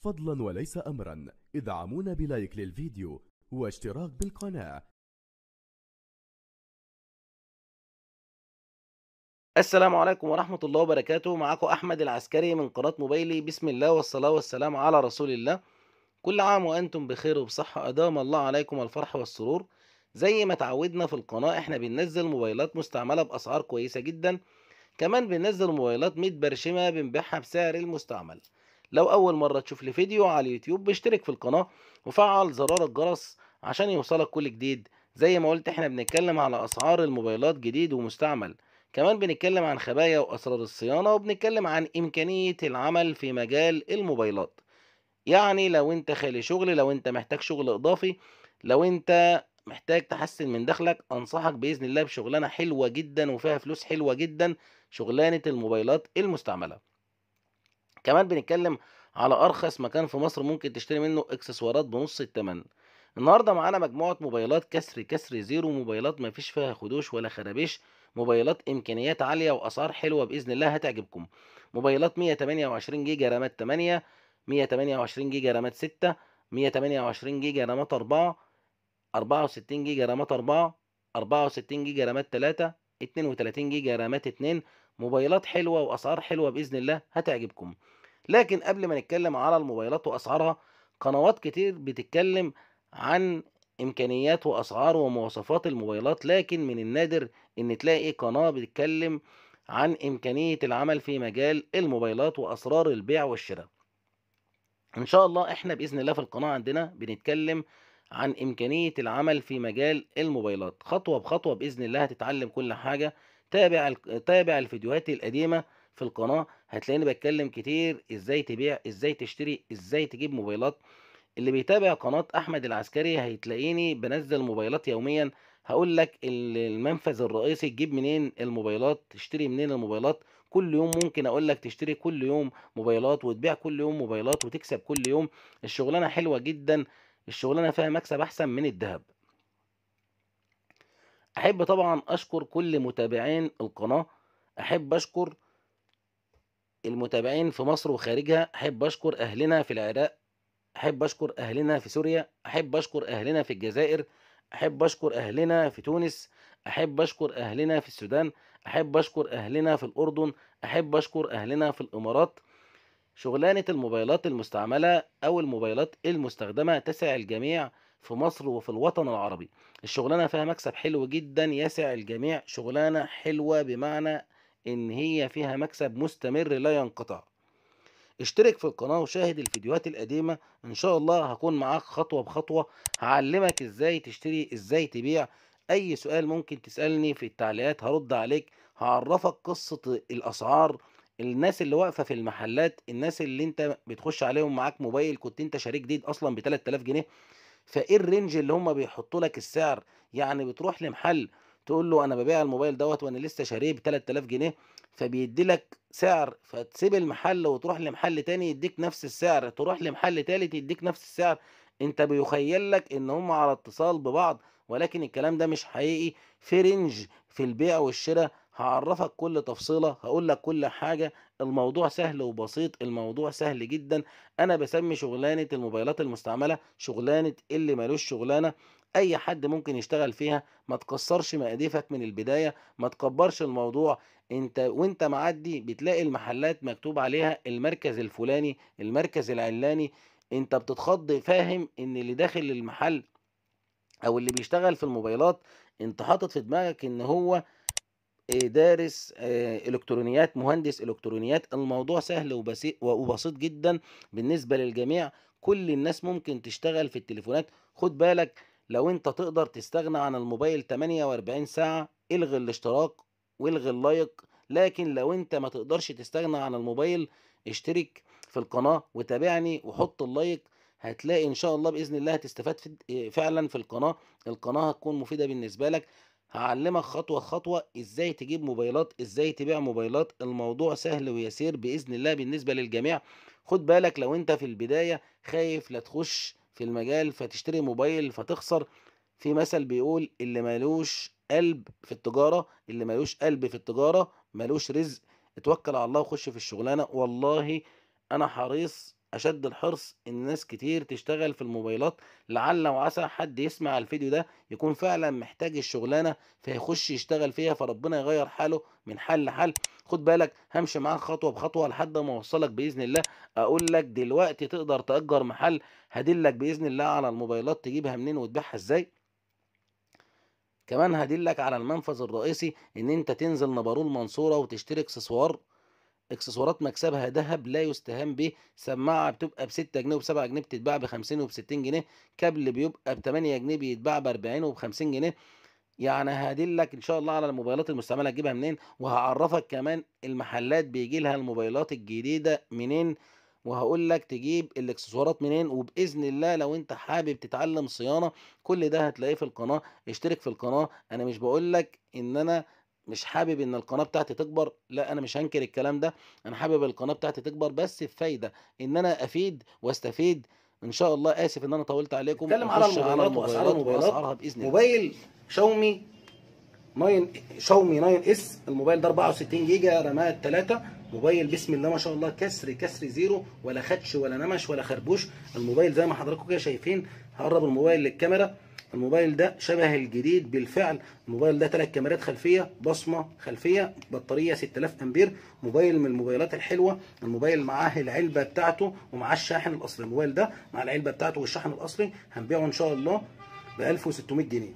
فضلا وليس أمرا ادعمونا بلايك للفيديو واشتراك بالقناة السلام عليكم ورحمة الله وبركاته معكم أحمد العسكري من قناة موبايلي بسم الله والصلاة والسلام على رسول الله كل عام وأنتم بخير وبصحة أدام الله عليكم الفرح والسرور زي ما تعودنا في القناة احنا بننزل موبايلات مستعملة بأسعار كويسة جدا كمان بننزل موبايلات متبرشمة بنبيعها بسعر المستعمل لو أول مرة تشوف لي فيديو على اليوتيوب اشترك في القناة وفعل زرار الجرس عشان يوصلك كل جديد زي ما قلت احنا بنتكلم على أسعار الموبايلات جديد ومستعمل كمان بنتكلم عن خبايا وأسرار الصيانة وبنتكلم عن إمكانية العمل في مجال الموبايلات يعني لو انت خالي شغل لو انت محتاج شغل إضافي لو انت محتاج تحسن من دخلك أنصحك بإذن الله بشغلانة حلوة جدا وفيها فلوس حلوة جدا شغلانة الموبايلات المستعملة كمان بنتكلم على أرخص مكان في مصر ممكن تشتري منه إكسسوارات بنص التمن النهاردة معانا مجموعة موبايلات كسر كسر زيرو موبايلات ما فيش فيها خدوش ولا خرابيش موبايلات إمكانيات عالية وأسعار حلوة بإذن الله هتعجبكم موبايلات 128 جيجا رامات 8 128 جيجا رامات 6 128 جيجا رامات 4 64 جيجا رامات 4 64 جيجا رامات 3 32 جيجا رامات 2 موبايلات حلوة وأسعار حلوة بإذن الله هتعجبكم لكن قبل ما نتكلم على الموبايلات وأسعارها قنوات كتير بتتكلم عن إمكانيات وأسعار ومواصفات الموبايلات لكن من النادر إن تلاقي قناة بتتكلم عن إمكانية العمل في مجال الموبايلات وأسرار البيع والشراء إن شاء الله إحنا بإذن الله في القناة عندنا بنتكلم عن إمكانية العمل في مجال الموبايلات خطوة بخطوة بإذن الله هتتعلم كل حاجة تابع تابع الفيديوهات القديمة في القناة هتلاقيني بتكلم كتير ازاي تبيع ازاي تشتري ازاي تجيب موبايلات اللي بيتابع قناة احمد العسكري هتلاقيني بنزل موبايلات يوميا هقول لك المنفذ الرئيسي تجيب منين الموبايلات تشتري منين الموبايلات كل يوم ممكن اقول لك تشتري كل يوم موبايلات وتبيع كل يوم موبايلات وتكسب كل يوم الشغلانة حلوة جدا الشغلانة فيها مكسب احسن من الذهب احب طبعا اشكر كل متابعين القناة احب اشكر المتابعين في مصر وخارجها احب اشكر اهلنا في العراق احب اشكر اهلنا في سوريا احب اشكر اهلنا في الجزائر احب اشكر اهلنا في تونس احب اشكر اهلنا في السودان احب اشكر اهلنا في الاردن احب اشكر اهلنا في الامارات شغلانة الموبايلات المستعملة او الموبايلات المستخدمة تسع الجميع في مصر وفي الوطن العربي الشغلانة فيها مكسب حلو جدا يسع الجميع شغلانة حلوة بمعنى ان هي فيها مكسب مستمر لا ينقطع اشترك في القناة وشاهد الفيديوهات القديمة ان شاء الله هكون معاك خطوة بخطوة هعلمك ازاي تشتري ازاي تبيع اي سؤال ممكن تسألني في التعليقات هرد عليك هعرفك قصة الاسعار الناس اللي واقفة في المحلات الناس اللي انت بتخش عليهم معاك موبايل كنت انت شاريه جديد اصلا ب 3000 جنيه فايه الرينج اللي هم بيحطوا لك السعر يعني بتروح لمحل تقول له انا ببيع الموبايل دوت وانا لسه شاريه ب 3000 جنيه فبيدي لك سعر فتسيب المحل وتروح لمحل تاني يديك نفس السعر تروح لمحل تالت يديك نفس السعر انت بيخيل لك ان هم على اتصال ببعض ولكن الكلام ده مش حقيقي في رينج في البيع والشراء هعرفك كل تفصيلة هقول لك كل حاجة الموضوع سهل وبسيط الموضوع سهل جدا انا بسمي شغلانة الموبايلات المستعملة شغلانة اللي ملوش شغلانة اي حد ممكن يشتغل فيها ما تكسرش مقاديفك من البداية ما تكبرش الموضوع انت وانت معدي بتلاقي المحلات مكتوب عليها المركز الفلاني المركز العلاني انت بتتخض فاهم ان اللي داخل المحل او اللي بيشتغل في الموبايلات انت حاطط في دماغك ان هو دارس الكترونيات مهندس الكترونيات الموضوع سهل وبسيط وبسيط جدا بالنسبة للجميع كل الناس ممكن تشتغل في التليفونات خد بالك لو انت تقدر تستغنى عن الموبايل 48 ساعة الغي الاشتراك والغي اللايك لكن لو انت ما تقدرش تستغنى عن الموبايل اشترك في القناة وتابعني وحط اللايك هتلاقي ان شاء الله باذن الله هتستفاد فعلا في القناة القناة هتكون مفيدة بالنسبة لك هعلمك خطوة خطوة ازاي تجيب موبايلات ازاي تبيع موبايلات الموضوع سهل ويسير باذن الله بالنسبة للجميع خد بالك لو انت في البداية خايف لا تخش في المجال فتشتري موبايل فتخسر في مثل بيقول اللي ملوش قلب في التجارة اللي ملوش قلب في التجارة ملوش رزق اتوكل على الله وخش في الشغلانة والله انا حريص اشد الحرص ان ناس كتير تشتغل في الموبايلات لعل وعسى حد يسمع الفيديو ده يكون فعلا محتاج الشغلانه فيخش يشتغل فيها فربنا يغير حاله من حال لحال خد بالك همشي معاك خطوه بخطوه لحد ما اوصلك باذن الله اقول لك دلوقتي تقدر تاجر محل هدلك باذن الله على الموبايلات تجيبها منين وتبيعها ازاي كمان هدلك على المنفذ الرئيسي ان انت تنزل نبارون المنصوره وتشتري اكسسوار اكسسوارات مكسبها ذهب لا يستهان به سماعه بتبقى ب 6 جنيه وب 7 جنيه بتتباع ب 50 وب 60 جنيه كابل بيبقى ب 8 جنيه بيتباع ب 40 وب 50 جنيه يعني هدلك ان شاء الله على الموبايلات المستعمله تجيبها منين وهعرفك كمان المحلات بيجي لها الموبايلات الجديده منين وهقول لك تجيب الاكسسوارات منين وباذن الله لو انت حابب تتعلم صيانه كل ده هتلاقيه في القناه اشترك في القناه انا مش بقول لك ان انا مش حابب ان القناه بتاعتي تكبر لا انا مش هنكر الكلام ده انا حابب القناه بتاعتي تكبر بس بفايده ان انا افيد واستفيد ان شاء الله اسف ان انا طولت عليكم نتكلم على نخش الموبايلات وأسعار الموبايلات. واسعارها باذن الله موبايل شاومي 9 شاومي 9 اس الموبايل ده 64 جيجا رامات 3 موبايل بسم الله ما شاء الله كسر كسر زيرو ولا خدش ولا نمش ولا خربوش الموبايل زي ما حضراتكم كده شايفين هقرب الموبايل للكاميرا الموبايل ده شبه الجديد بالفعل الموبايل ده ثلاث كاميرات خلفيه بصمه خلفيه بطاريه 6000 امبير موبايل من الموبايلات الحلوه الموبايل معاه العلبه بتاعته ومعاه الشاحن الاصلي الموبايل ده مع العلبه بتاعته والشاحن الاصلي هنبيعه ان شاء الله ب 1600 جنيه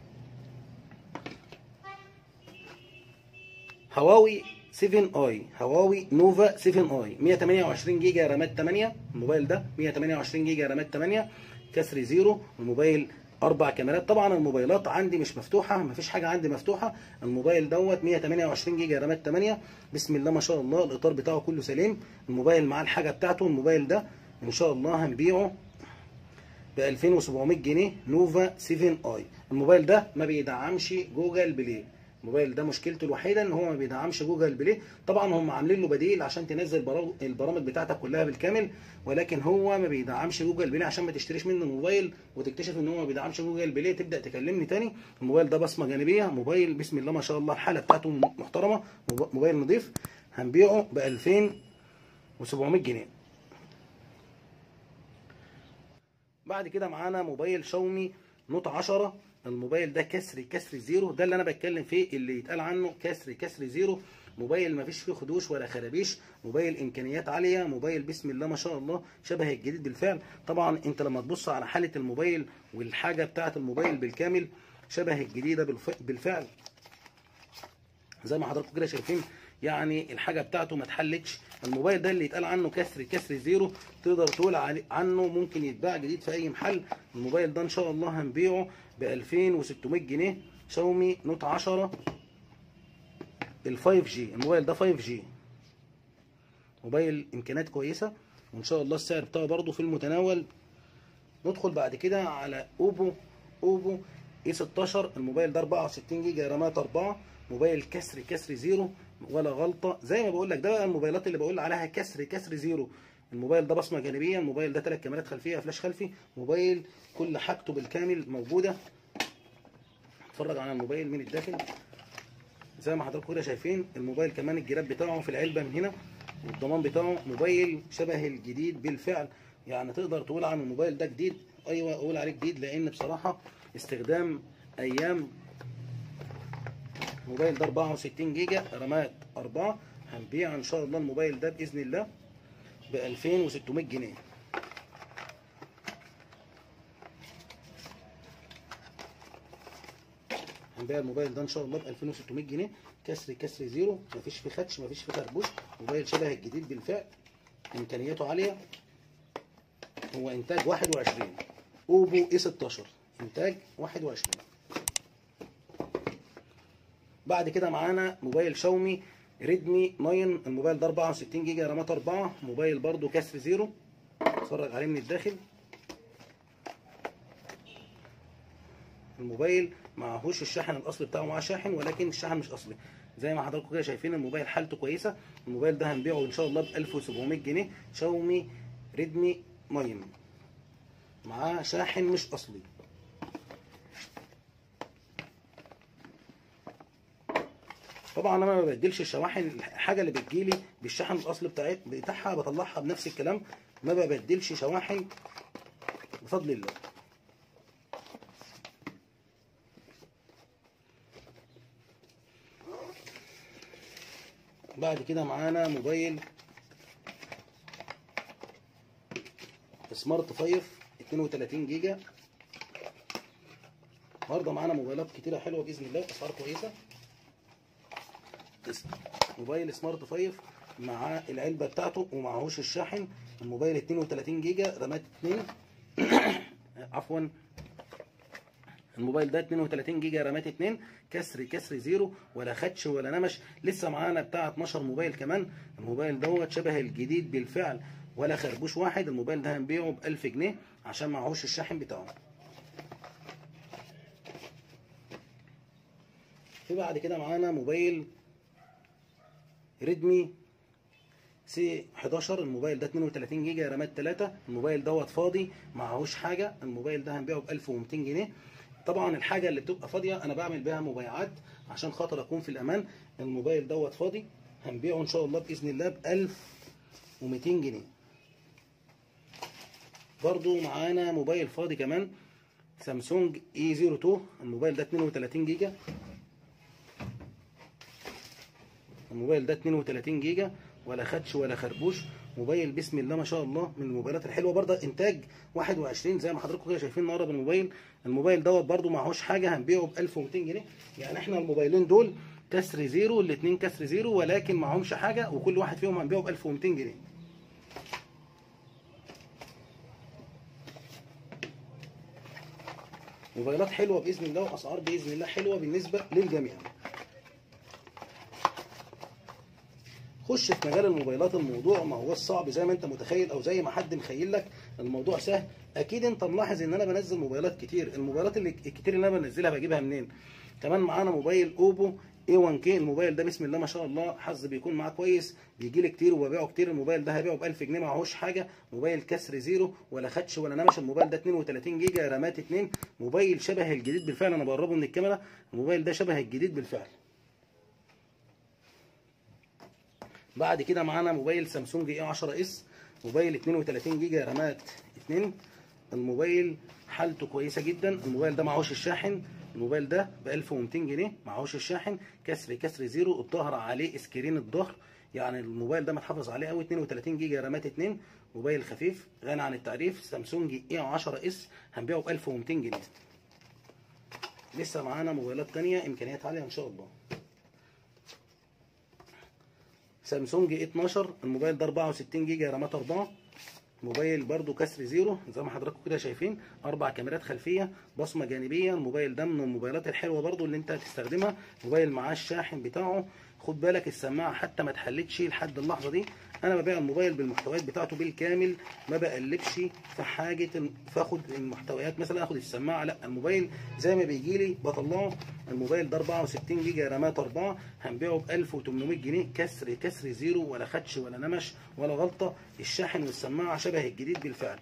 هواوي 7 اي هواوي نوفا 7 اي 128 جيجا رامات 8 الموبايل ده 128 جيجا رامات 8 كسر زيرو الموبايل اربع كاميرات طبعا الموبايلات عندي مش مفتوحه مفيش حاجه عندي مفتوحه الموبايل دوت 128 جيجا رامات 8 بسم الله ما شاء الله الاطار بتاعه كله سليم الموبايل معاه الحاجه بتاعته الموبايل ده ان شاء الله هنبيعه ب 2700 جنيه نوفا 7 اي الموبايل ده ما بيدعمش جوجل بلاي الموبايل ده مشكلته الوحيده ان هو ما بيدعمش جوجل بلاي طبعا هم عاملين له بديل عشان تنزل برا- البرامج بتاعتك كلها بالكامل ولكن هو ما بيدعمش جوجل بلاي عشان ما تشتريش منه موبايل وتكتشف ان هو ما بيدعمش جوجل بلاي تبدا تكلمني تاني الموبايل ده بصمه جانبيه موبايل بسم الله ما شاء الله الحاله بتاعته محترمه موب- موبايل نظيف هنبيعه ب 2700 جنيه بعد كده معانا موبايل شاومي نوت 10 الموبايل ده كسر كسر زيرو ده اللي انا بتكلم فيه اللي يتقال عنه كسر كسر زيرو موبايل ما فيش فيه خدوش ولا خرابيش موبايل امكانيات عاليه موبايل بسم الله ما شاء الله شبه الجديد بالفعل طبعا انت لما تبص على حاله الموبايل والحاجه بتاعه الموبايل بالكامل شبه الجديده بالف- بالفعل زي ما حضراتكم كده شايفين يعني الحاجه بتاعته ما اتحلتش الموبايل ده اللي يتقال عنه كسر كسر زيرو تقدر تقول علي- عنه ممكن يتباع جديد في اي محل الموبايل ده ان شاء الله هنبيعه ب 2600 جنيه شاومي نوت 10 ال 5 جي الموبايل ده 5 جي موبايل امكانيات كويسه وان شاء الله السعر بتاعه برضه في المتناول ندخل بعد كده على اوبو اوبو اي 16 الموبايل ده 64 جيجا رامات 4 موبايل كسر كسر زيرو ولا غلطه زي ما بقول لك ده بقى الموبايلات اللي بقول عليها كسر كسر زيرو الموبايل ده بصمه جانبيه الموبايل ده ثلاث كاميرات خلفيه فلاش خلفي موبايل كل حاجته بالكامل موجوده اتفرج على الموبايل من الداخل زي ما حضراتكم كده شايفين الموبايل كمان الجراب بتاعه في العلبه من هنا والضمان بتاعه موبايل شبه الجديد بالفعل يعني تقدر تقول عن الموبايل ده جديد ايوه اقول عليه جديد لان بصراحه استخدام ايام موبايل ده 64 جيجا رامات 4 هنبيع ان شاء الله الموبايل ده باذن الله ب 2600 جنيه هنبيع الموبايل ده ان شاء الله ب 2600 جنيه كسر كسر زيرو مفيش فيه خدش مفيش فيه خربوش موبايل شبه الجديد بالفعل امكانياته عاليه هو انتاج 21 اوبو اي 16 انتاج 21 بعد كده معانا موبايل شاومي ريدمي 9 الموبايل ده 64 جيجا رامات 4 موبايل برضو كسر زيرو اتفرج عليه من الداخل الموبايل معهوش الشاحن الاصلي بتاعه معاه شاحن ولكن الشاحن مش اصلي زي ما حضراتكم كده شايفين الموبايل حالته كويسه الموبايل ده هنبيعه ان شاء الله ب 1700 جنيه شاومي ريدمي 9 معاه شاحن مش اصلي طبعا انا ما ببدلش الشواحن الحاجه اللي بتجيلي بالشحن الاصلي بتاع بتاعها بطلعها بنفس الكلام ما ببدلش شواحن بفضل الله بعد كده معانا موبايل سمارت 5 32 جيجا النهارده معانا موبايلات كتيره حلوه باذن الله اسعار كويسه موبايل سمارت 5 مع العلبه بتاعته ومعهوش الشاحن الموبايل 32 جيجا رامات 2 عفوا الموبايل ده 32 جيجا رامات 2 كسر كسر زيرو ولا خدش ولا نمش لسه معانا بتاع 12 موبايل كمان الموبايل دوت شبه الجديد بالفعل ولا خربوش واحد الموبايل ده هنبيعه ب 1000 جنيه عشان معهوش الشاحن بتاعه في بعد كده معانا موبايل ريدمي سي 11 الموبايل ده 32 جيجا رامات 3 الموبايل دوت فاضي معهوش حاجه الموبايل ده هنبيعه ب 1200 جنيه طبعا الحاجه اللي بتبقى فاضيه انا بعمل بيها مبيعات عشان خاطر اكون في الامان الموبايل دوت فاضي هنبيعه ان شاء الله باذن الله ب 1200 جنيه برضو معانا موبايل فاضي كمان سامسونج اي 02 الموبايل ده 32 جيجا الموبايل ده 32 جيجا ولا خدش ولا خربوش موبايل بسم الله ما شاء الله من الموبايلات الحلوه برضه انتاج 21 زي ما حضراتكم كده شايفين النهارده بالموبايل الموبايل دوت برضه معهوش حاجه هنبيعه ب 1200 جنيه يعني احنا الموبايلين دول كسر زيرو الاثنين كسر زيرو ولكن معهمش حاجه وكل واحد فيهم هنبيعه ب 1200 جنيه موبايلات حلوه باذن الله واسعار باذن الله حلوه بالنسبه للجميع خش في مجال الموبايلات الموضوع ما هو صعب زي ما انت متخيل او زي ما حد مخيل لك الموضوع سهل اكيد انت ملاحظ ان انا بنزل موبايلات كتير الموبايلات اللي الكتير اللي انا بنزلها بجيبها منين كمان معانا موبايل اوبو A1K الموبايل ده بسم الله ما شاء الله حظ بيكون معاه كويس بيجي لي كتير وببيعه كتير الموبايل ده هبيعه ب 1000 جنيه معهوش حاجه موبايل كسر زيرو ولا خدش ولا نمش الموبايل ده 32 جيجا رامات 2 موبايل شبه الجديد بالفعل انا بقربه من الكاميرا الموبايل ده شبه الجديد بالفعل بعد كده معانا موبايل سامسونج اي 10 اس موبايل 32 جيجا رامات 2 الموبايل حالته كويسه جدا الموبايل ده معهوش الشاحن الموبايل ده ب 1200 جنيه معهوش الشاحن كسر كسر زيرو الظهر عليه سكرين الظهر يعني الموبايل ده متحافظ عليه قوي 32 جيجا رامات 2 موبايل خفيف غني عن التعريف سامسونج اي 10 اس هنبيعه ب 1200 جنيه لسه معانا موبايلات تانية امكانيات عاليه ان شاء الله سامسونج اي 12 الموبايل ده 64 جيجا رامات 4 موبايل برضو كسر زيرو زي ما حضراتكم كده شايفين اربع كاميرات خلفيه بصمه جانبيه الموبايل ده من الموبايلات الحلوه برضو اللي انت هتستخدمها موبايل معاه الشاحن بتاعه خد بالك السماعه حتى ما اتحلتش لحد اللحظه دي انا ببيع الموبايل بالمحتويات بتاعته بالكامل ما بقلبش في حاجه فاخد المحتويات مثلا اخد السماعه لا الموبايل زي ما بيجي لي بطلعه الموبايل ده 64 جيجا رامات 4 هنبيعه ب 1800 جنيه كسر كسر زيرو ولا خدش ولا نمش ولا غلطه الشاحن والسماعه شبه الجديد بالفعل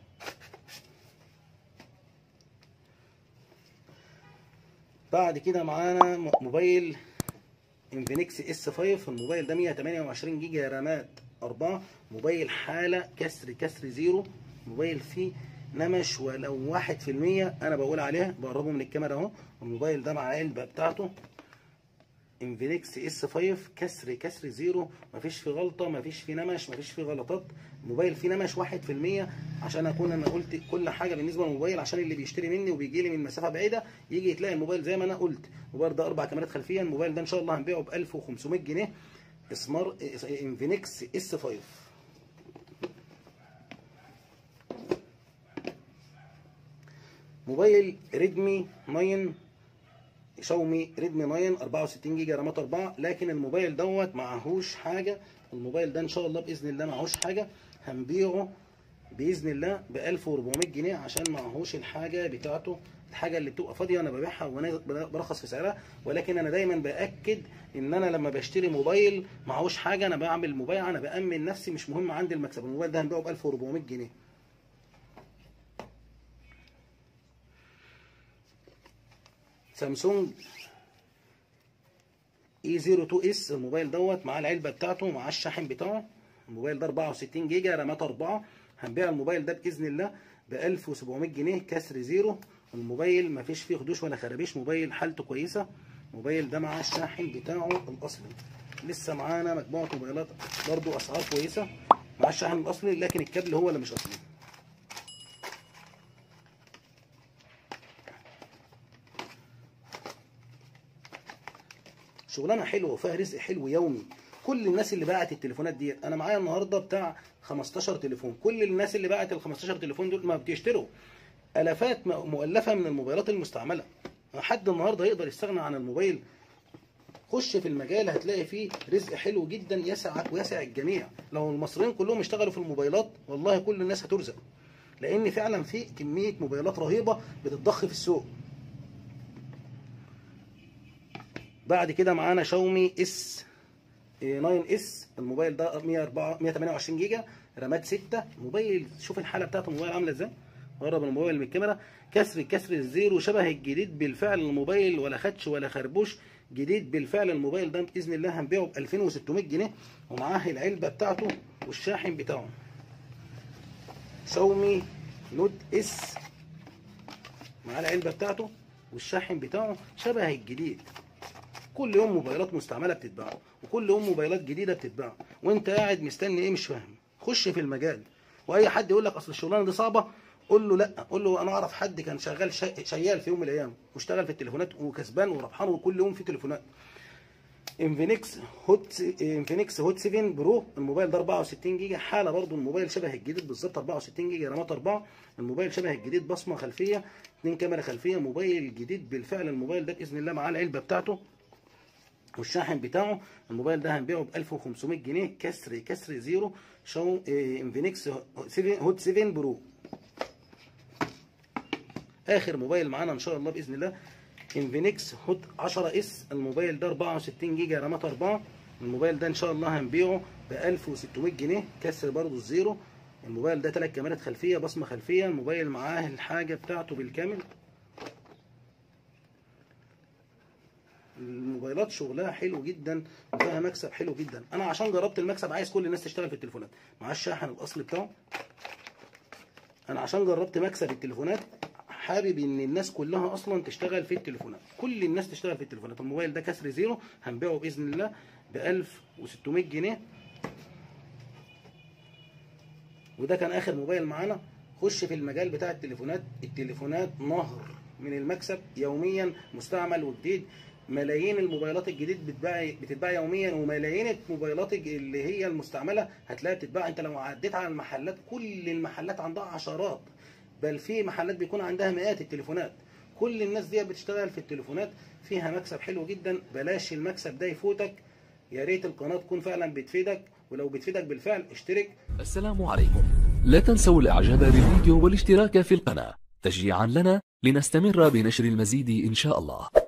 بعد كده معانا موبايل انفينكس اس 5 الموبايل ده 128 جيجا رامات 4 موبايل حاله كسر كسر زيرو موبايل فيه نمش ولو واحد في المية انا بقول عليها بقربه من الكاميرا اهو الموبايل ده مع العلبه بتاعته انفينكس اس 5 كسر كسر زيرو مفيش فيه غلطه مفيش فيه نمش مفيش فيه غلطات موبايل فيه نمش واحد في المية عشان اكون انا قلت كل حاجه بالنسبه للموبايل عشان اللي بيشتري مني وبيجي لي من مسافه بعيده يجي يتلاقي الموبايل زي ما انا قلت الموبايل ده اربع كاميرات خلفيه الموبايل ده ان شاء الله هنبيعه ب 1500 جنيه سمار انفينكس اس 5 موبايل ريدمي 9 شاومي ريدمي 9 64 جيجا رامات 4 لكن الموبايل دوت معهوش حاجه الموبايل ده ان شاء الله باذن الله معهوش حاجه هنبيعه باذن الله ب 1400 جنيه عشان معهوش الحاجه بتاعته الحاجه اللي بتبقى فاضيه انا ببيعها وانا برخص في سعرها ولكن انا دايما باكد ان انا لما بشتري موبايل معهوش حاجه انا بعمل مبيعه انا بامن نفسي مش مهم عندي المكسب الموبايل ده هنبيعه ب 1400 جنيه سامسونج اي 02 اس الموبايل دوت مع العلبه بتاعته مع الشاحن بتاعه الموبايل ده 64 جيجا رامات 4 هنبيع الموبايل ده باذن الله ب 1700 جنيه كسر زيرو الموبايل ما فيش فيه خدوش ولا خرابيش موبايل حالته كويسه موبايل ده مع الشاحن بتاعه الاصلي لسه معانا مجموعه موبايلات برضو اسعار كويسه مع الشاحن الاصلي لكن الكابل هو اللي مش اصلي شغلانه حلوه وفيها رزق حلو يومي كل الناس اللي باعت التليفونات ديت انا معايا النهارده بتاع 15 تليفون كل الناس اللي باعت ال 15 تليفون دول ما بتشتروا الافات م- مؤلفه من الموبايلات المستعمله حد النهارده يقدر يستغنى عن الموبايل خش في المجال هتلاقي فيه رزق حلو جدا يسعك ويسع الجميع لو المصريين كلهم اشتغلوا في الموبايلات والله كل الناس هترزق لان فعلا في كميه موبايلات رهيبه بتتضخ في السوق بعد كده معانا شاومي اس 9 اس الموبايل ده 104 128 جيجا رامات 6 موبايل شوف الحاله بتاعت الموبايل عامله ازاي قرب الموبايل من الكاميرا كسر كسر الزيرو شبه الجديد بالفعل الموبايل ولا خدش ولا خربوش جديد بالفعل الموبايل ده باذن الله هنبيعه ب 2600 جنيه ومعاه العلبه بتاعته والشاحن بتاعه شاومي نوت اس معاه العلبه بتاعته والشاحن بتاعه شبه الجديد كل يوم موبايلات مستعمله بتتباع وكل يوم موبايلات جديده بتتباع وانت قاعد مستني ايه مش فاهم خش في المجال واي حد يقول لك اصل الشغلانه دي صعبه قول له لا قول له انا اعرف حد كان شغال شي- شيال في يوم من الايام واشتغل في التليفونات وكسبان وربحان وكل يوم في تليفونات انفينكس هوت انفينكس هوت 7 برو الموبايل ده 64 جيجا حاله برضو الموبايل شبه الجديد بالظبط 64 جيجا رامات 4 الموبايل شبه الجديد بصمه خلفيه اثنين كاميرا خلفيه موبايل جديد بالفعل الموبايل ده باذن الله معاه العلبه بتاعته والشاحن بتاعه الموبايل ده هنبيعه ب 1500 جنيه كسر كسر زيرو شاو إيه، انفينكس 7 هوت 7 برو اخر موبايل معانا ان شاء الله باذن الله انفينكس هوت 10 اس الموبايل ده 64 جيجا رامات 4 الموبايل ده ان شاء الله هنبيعه ب 1600 جنيه كسر برضو الزيرو الموبايل ده ثلاث كاميرات خلفيه بصمه خلفيه الموبايل معاه الحاجه بتاعته بالكامل الموبايلات شغلها حلو جدا وفيها مكسب حلو جدا انا عشان جربت المكسب عايز كل الناس تشتغل في التليفونات مع الشاحن الاصلي بتاعه انا عشان جربت مكسب التليفونات حابب ان الناس كلها اصلا تشتغل في التليفونات كل الناس تشتغل في التليفونات الموبايل ده كسر زيرو هنبيعه باذن الله ب 1600 جنيه وده كان اخر موبايل معانا خش في المجال بتاع التليفونات التليفونات نهر من المكسب يوميا مستعمل وجديد ملايين الموبايلات الجديد بتتباع بتتباع يوميا وملايين الموبايلات الج- اللي هي المستعمله هتلاقيها بتتباع انت لو عديت على المحلات كل المحلات عندها عشرات بل في محلات بيكون عندها مئات التليفونات كل الناس دي بتشتغل في التليفونات فيها مكسب حلو جدا بلاش المكسب ده يفوتك يا ريت القناه تكون فعلا بتفيدك ولو بتفيدك بالفعل اشترك السلام عليكم لا تنسوا الاعجاب بالفيديو والاشتراك في القناة تشجيعا لنا لنستمر بنشر المزيد ان شاء الله